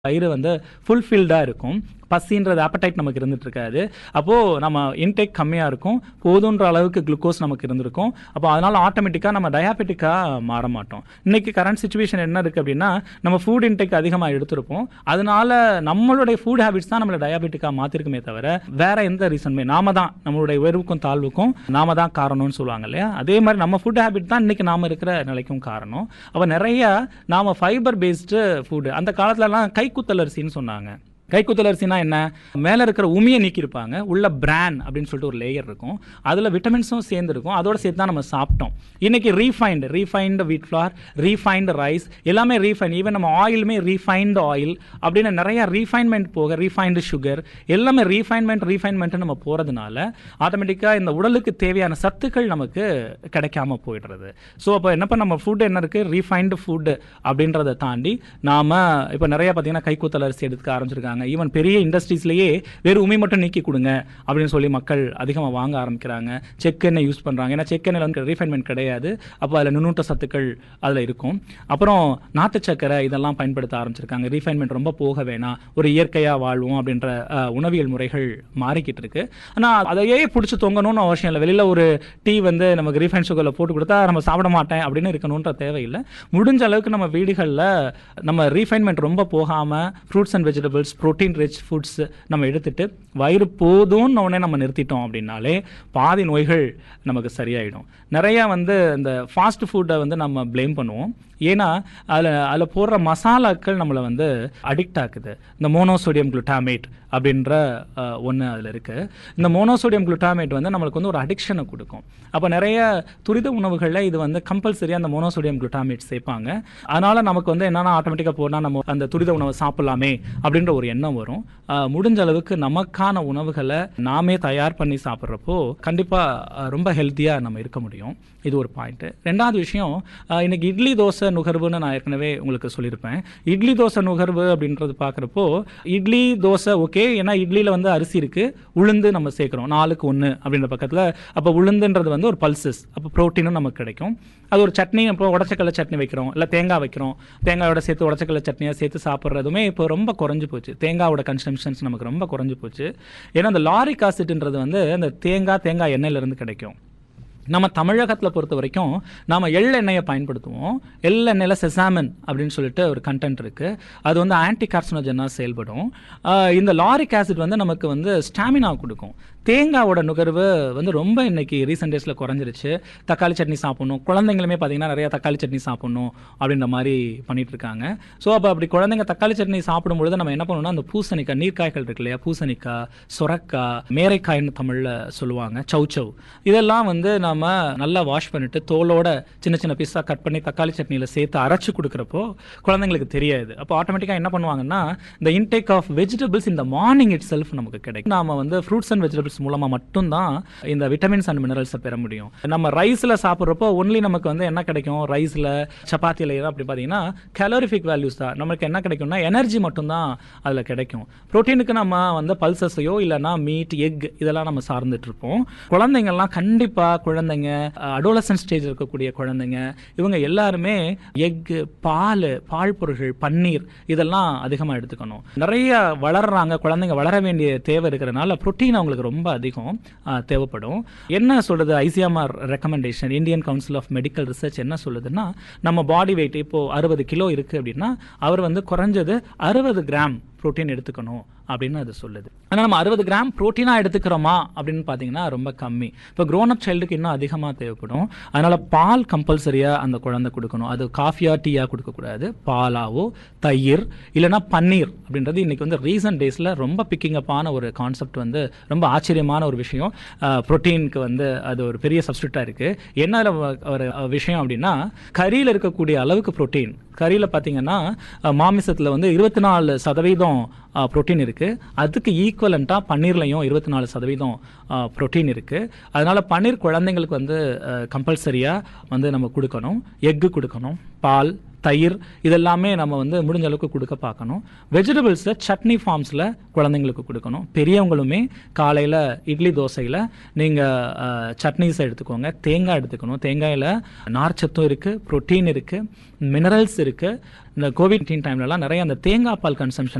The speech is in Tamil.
வயிறு வந்து ஃபுல்ஃபில்டாக இருக்கும் பசின்றது appetite நமக்கு இருந்துட்டு இருக்காது அப்போது நம்ம இன்டேக் கம்மியாக இருக்கும் போதுன்ற அளவுக்கு குளுக்கோஸ் நமக்கு இருந்திருக்கும் அப்போ அதனால் ஆட்டோமேட்டிக்காக நம்ம டயாபெட்டிக்காக மாற மாட்டோம் இன்னைக்கு கரண்ட் சுச்சுவேஷன் என்ன இருக்குது அப்படின்னா நம்ம ஃபுட் இன்டேக் அதிகமாக எடுத்திருப்போம் அதனால நம்மளுடைய ஃபுட் ஹேபிட்ஸ் தான் நம்மளை டயாபெட்டிக்காக மாற்றிருக்குமே தவிர வேற எந்த ரீசனுமே நாம தான் நம்மளுடைய உயர்வுக்கும் தாழ்வுக்கும் நாம தான் காரணம்னு சொல்லுவாங்க இல்லையா அதே மாதிரி நம்ம ஃபுட் ஹேபிட் தான் இன்னைக்கு நாம இருக்கிற நிலைக்கும் காரணம் அப்போ நிறைய நாம ஃபைபர் பேஸ்டு ஃபுட் அந்த காலத்துலலாம் கைக்குத்தல் அரிசின்னு சொன்னாங்க கைக்குத்தல் அரிசினா என்ன மேலே இருக்கிற உமியை நீக்கியிருப்பாங்க உள்ள பிரான் அப்படின்னு சொல்லிட்டு ஒரு லேயர் இருக்கும் அதில் விட்டமின்ஸும் சேர்ந்துருக்கும் அதோட சேர்த்து தான் நம்ம சாப்பிட்டோம் இன்னைக்கு refined refined wheat flour refined rice எல்லாமே ரீஃபைன் ஈவன் நம்ம ஆயிலுமே ரீஃபைன்டு ஆயில் அப்படின்னு நிறைய ரீஃபைன்மெண்ட் போக ரீஃபைன்டு சுகர் எல்லாமே ரீஃபைன்மெண்ட் ரீஃபைன்மெண்ட் நம்ம போகிறதுனால ஆட்டோமேட்டிக்காக இந்த உடலுக்கு தேவையான சத்துக்கள் நமக்கு கிடைக்காம போயிடுறது ஸோ அப்போ என்னப்போ நம்ம ஃபுட் என்ன இருக்குது ரீஃபைன்டு ஃபுட்டு அப்படின்றத தாண்டி நாம் இப்போ நிறைய பார்த்தீங்கன்னா கைக்கூத்தல் அரிசி எடுக்க ஆரம்பிச்சிருக்காங்க ஈவன் பெரிய இண்டஸ்ட்ரீஸ்லேயே வெறும் உமி மட்டும் நீக்கி கொடுங்க அப்படின்னு சொல்லி மக்கள் அதிகமாக வாங்க ஆரம்பிக்கிறாங்க செக்கெண்ணெய் யூஸ் பண்ணுறாங்க ஏன்னா செக்கெண்ணெயில் வந்து ரீஃபைன்மெண்ட் கிடையாது அப்போ அதில் நுண்ணூட்ட சத்துக்கள் அதில் இருக்கும் அப்புறம் நாட்டு சக்கரை இதெல்லாம் பயன்படுத்த ஆரம்பிச்சிருக்காங்க ரீஃபைன்மெண்ட் ரொம்ப போக வேணாம் ஒரு இயற்கையாக வாழ்வோம் அப்படின்ற அஹ், உணவியல் முறைகள் மாறிக்கிட்டு இருக்கு ஆனால் அதையே பிடிச்சி தொங்கணும்னு அவசியம் இல்லை வெளியில் ஒரு டீ வந்து நமக்கு ரீஃபைன் சுகரில் போட்டு கொடுத்தா நம்ம சாப்பிட மாட்டேன் அப்படின்னு இருக்கணுன்ற தேவையில்லை முடிஞ்ச அளவுக்கு நம்ம வீடுகளில் நம்ம ரீஃபைன்மெண்ட் ரொம்ப போகாமல் fruits and vegetables protein rich foods நம்ம எடுத்துட்டு வயிறு போதும்னு உடனே நம்ம நிறுத்திட்டோம் அப்படின்னாலே பாதி நோய்கள் நமக்கு சரியாயிடும் நிறையா வந்து இந்த ஃபாஸ்ட் ஃபுட்டை வந்து நம்ம ப்ளேம் பண்ணுவோம் ஏன்னா அதில் அதில் போடுற மசாலாக்கள் நம்மளை வந்து அடிக்ட் ஆக்குது இந்த மோனோசோடியம் குளுட்டாமேட் அப்படின்ற ஒன்று அதில் இருக்குது இந்த மோனோசோடியம் குளுட்டாமேட் வந்து நம்மளுக்கு வந்து ஒரு அடிக்ஷனை கொடுக்கும் அப்போ நிறைய துரித உணவுகளில் இது வந்து கம்பல்சரியாக அந்த மோனோசோடியம் குளுட்டாமேட் சேர்ப்பாங்க அதனால் நமக்கு வந்து என்னென்னா ஆட்டோமேட்டிக்காக போனால் நம்ம அந்த துரித உணவை சாப்பிட்லாமே அப்படின்ற ஒரு எண்ணம் வரும் அஹ், முடிஞ்ச அளவுக்கு நமக்கான உணவுகளை நாமே தயார் பண்ணி சாப்பிட்றப்போ கண்டிப்பாக ரொம்ப ஹெல்த்தியாக நம்ம இருக்க முடியும் இது ஒரு பாயிண்ட்டு ரெண்டாவது விஷயம் அஹ், இன்னைக்கு இட்லி தோசை நுகர்வுன்னு நான் ஏற்கனவே உங்களுக்கு சொல்லியிருப்பேன் இட்லி தோசை நுகர்வு அப்படின்றது பார்க்குறப்போ இட்லி தோசை ஓகே ஏன்னா இட்லியில் வந்து அரிசி இருக்குது உளுந்து நம்ம சேர்க்குறோம் நாலுக்கு ஒன்று அப்படின்ற பக்கத்தில் அப்போ உளுந்துன்றது வந்து ஒரு பல்சஸ் அப்போ ப்ரோட்டீனும் நமக்கு கிடைக்கும் அது ஒரு சட்னி அப்போ உடச்சக்கல்ல சட்னி வைக்கிறோம் இல்லை தேங்காய் வைக்கிறோம் தேங்காயோட சேர்த்து உடச்சக்கல்ல சட்னியாக சேர்த்து சாப்பிட்றதுமே இப்போ ரொம்ப குறைஞ்சு போச்சு தேங்காயோட கன்சம்ஷன்ஸ் நமக்கு ரொம்ப குறைஞ்சு போச்சு ஏன்னா அந்த லாரிக் ஆசிட்ன்றது வந்து அந்த தேங்காய் தேங்காய் எண்ணெயிலேருந்து கிடைக்கும் நம்ம தமிழகத்தில் பொறுத்த வரைக்கும் நாம் எள்ளெண்ணெயை பயன்படுத்துவோம் எள்ளெண்ணெயில் செசாமன் அப்படின்னு சொல்லிட்டு ஒரு கண்டென்ட் இருக்குது அது வந்து ஆன்டி கார்சினோஜனாக செயல்படும் ஆஹ் இந்த லாரிக் ஆசிட் வந்து நமக்கு வந்து ஸ்டாமினா கொடுக்கும் தேங்காவோட நுகர்வு வந்து ரொம்ப இன்னைக்கு ரீசெண்ட் டேஸில் குறைஞ்சிருச்சு தக்காளி சட்னி சாப்பிடணும் குழந்தைங்களுமே பார்த்தீங்கன்னா நிறைய தக்காளி சட்னி சாப்பிடணும் அப்படின்ற மாதிரி பண்ணிட்டு இருக்காங்க ஸோ அப்போ அப்படி குழந்தைங்க தக்காளி சட்னி சாப்பிடும்பொழுது நம்ம என்ன பண்ணணும்னா அந்த பூசணிக்காய் நீர்க்காய்கள் இருக்கு இல்லையா பூசணிக்காய் சுரக்காய் மேரைக்காய்னு தமிழில் சொல்லுவாங்க சௌச்சௌ இதெல்லாம் வந்து நம்ம நல்லா வாஷ் பண்ணிட்டு தோலோட சின்ன சின்ன பீஸாக கட் பண்ணி தக்காளி சட்னியில் சேர்த்து அரைச்சு கொடுக்குறப்போ குழந்தைங்களுக்கு தெரியாது அப்போ ஆட்டோமேட்டிக்காக என்ன பண்ணுவாங்கன்னா இந்த இன்டேக் ஆஃப் வெஜிடபிள்ஸ் இந்த மார்னிங் இட் செல்ஃப் நமக்கு கிடைக்கும் நாம வந்து ஃப்ரூட்ஸ் அண்ட் வெஜிடபிள்ஸ் மூலமாக மட்டும்தான் இந்த விட்டமின்ஸ் அண்ட் மினரல்ஸை பெற முடியும் நம்ம ரைஸில் சாப்பிட்றப்போ ஒன்லி நமக்கு வந்து என்ன கிடைக்கும் ரைஸில் சப்பாத்தியில் அப்படி பார்த்தீங்கன்னா கலோரிஃபிக் வேல்யூஸ் தான் நமக்கு என்ன கிடைக்கும்னா எனர்ஜி மட்டும்தான் அதில் கிடைக்கும் ப்ரோட்டீனுக்கு நம்ம வந்து பல்சஸையோ இல்லைன்னா மீட் எக் இதெல்லாம் நம்ம சார்ந்துட்டு இருப்போம் குழந்தைங்கள்லாம் கண்டிப்பாக குழந்தைங்க அடோலசன் ஸ்டேஜ் இருக்கக்கூடிய குழந்தைங்க இவங்க எல்லாருமே எக் பால் பால் பொருட்கள் பன்னீர் இதெல்லாம் அதிகமாக எடுத்துக்கணும் நிறைய வளர்றாங்க குழந்தைங்க வளர வேண்டிய தேவை இருக்கிறனால புரோட்டீன் அவங்களுக்கு ரொம்ப அதிகம் ஆ, தேவைப்படும் என்ன சொல்றது ICMR recommendation Indian Council of Medical Research என்ன சொல்லுதுன்னா நம்ம பாடி வெயிட் இப்போ அறுபது கிலோ இருக்கு அப்படின்னா அவர் வந்து குறைஞ்சது அறுபது கிராம் புரோட்டீன் எடுத்துக்கணும் அப்படின்னு அது சொல்லுது ஆனால் நம்ம அறுபது கிராம் ப்ரோட்டீனாக எடுத்துக்கிறோமா அப்படின்னு பார்த்தீங்கன்னா ரொம்ப கம்மி இப்போ க்ரோன் அப் சைல்டுக்கு இன்னும் அதிகமாக தேவைப்படும் அதனால் பால் கம்பல்சரியாக அந்த குழந்தை கொடுக்கணும் அது காஃபியா டீயாக கொடுக்கக்கூடாது பாலாவோ தயிர் இல்லைன்னா பன்னீர் அப்படின்றது இன்னைக்கு வந்து ரீசன்ட் டேஸில் ரொம்ப பிக்கிங் அப்பான ஒரு கான்செப்ட் வந்து ரொம்ப ஆச்சரியமான ஒரு விஷயம் ப்ரோட்டீனுக்கு வந்து அது ஒரு பெரிய சப்ஸ்டியூட்டாக இருக்குது என்ன அதுல ஒரு விஷயம் அப்படின்னா கறியில் இருக்கக்கூடிய அளவுக்கு ப்ரோட்டீன் கறியில் பார்த்தீங்கன்னா மாமிசத்தில் வந்து இருபத்தி நாலு சதவீதம் ப்ரோட்டீன் இருக்குது அதுக்கு ஈக்குவலண்ட்டாக பன்னீர்லையும் இருபத்தி நாலு சதவீதம் ப்ரோட்டீன் இருக்குது அதனால் பன்னீர் குழந்தைங்களுக்கு வந்து கம்பல்சரியாக வந்து நம்ம கொடுக்கணும் எக்கு கொடுக்கணும் பால் தயிர் இதெல்லாமே நம்ம வந்து முடிஞ்ச அளவுக்கு கொடுக்க பார்க்கணும் வெஜிடபிள்ஸை சட்னி ஃபார்ம்ஸில் குழந்தைங்களுக்கு கொடுக்கணும் பெரியவங்களுமே காலையில் இட்லி தோசையில் நீங்கள் சட்னிஸ் எடுத்துக்கோங்க தேங்காய் எடுத்துக்கணும் தேங்காயில் நார்ச்சத்தும் இருக்குது ப்ரோட்டீன் இருக்குது மினரல்ஸ் இருக்குது இந்த கோவிட் டைம்லலாம் நிறைய அந்த தேங்காய் பால் கன்சம்ஷன்